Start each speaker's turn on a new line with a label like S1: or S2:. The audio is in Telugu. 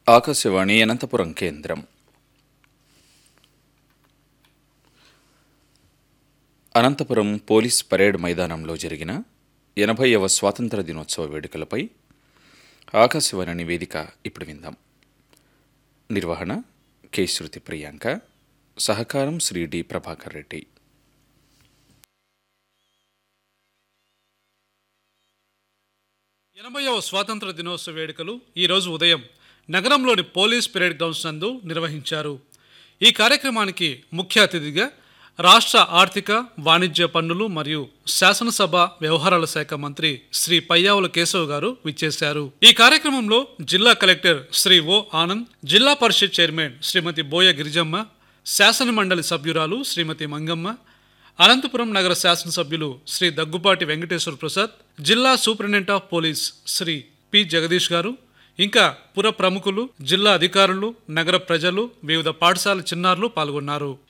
S1: ఆకాశవాణి అనంతపురం కేంద్రం అనంతపురం పోలీస్ పరేడ్ మైదానంలో జరిగిన ఎనభైవ స్వాతంత్ర దినోత్సవ వేడుకలపై ఆకాశవాణి నివేదిక ఇప్పుడు విందాం నిర్వహణ కె శృతి ప్రియాంక సహకారం శ్రీ డి ప్రభాకర్ రెడ్డి
S2: ఎనభైవ స్వాతంత్ర దినోత్సవ వేడుకలు ఈరోజు ఉదయం నగరంలోని పోలీస్ పెరేడ్ గ్రౌండ్స్ నందు నిర్వహించారు ఈ కార్యక్రమానికి ముఖ్య అతిథిగా రాష్ట్ర ఆర్థిక వాణిజ్య పన్నులు మరియు శాసనసభ వ్యవహారాల శాఖ మంత్రి శ్రీ పయ్యావుల కేశవ్ గారు విచ్చేశారు ఈ కార్యక్రమంలో జిల్లా కలెక్టర్ శ్రీ ఓ ఆనంద్ జిల్లా పరిషత్ చైర్మన్ శ్రీమతి బోయ గిరిజమ్మ శాసన మండలి సభ్యురాలు శ్రీమతి మంగమ్మ అనంతపురం నగర శాసనసభ్యులు శ్రీ దగ్గుపాటి వెంకటేశ్వర ప్రసాద్ జిల్లా superintendent of police Shri P Jagadish garu ఇంకా పుర ప్రముఖులు జిల్లా అధికారులు నగర ప్రజలు వివిధ పాఠశాల చిన్నారులు పాల్గొన్నారు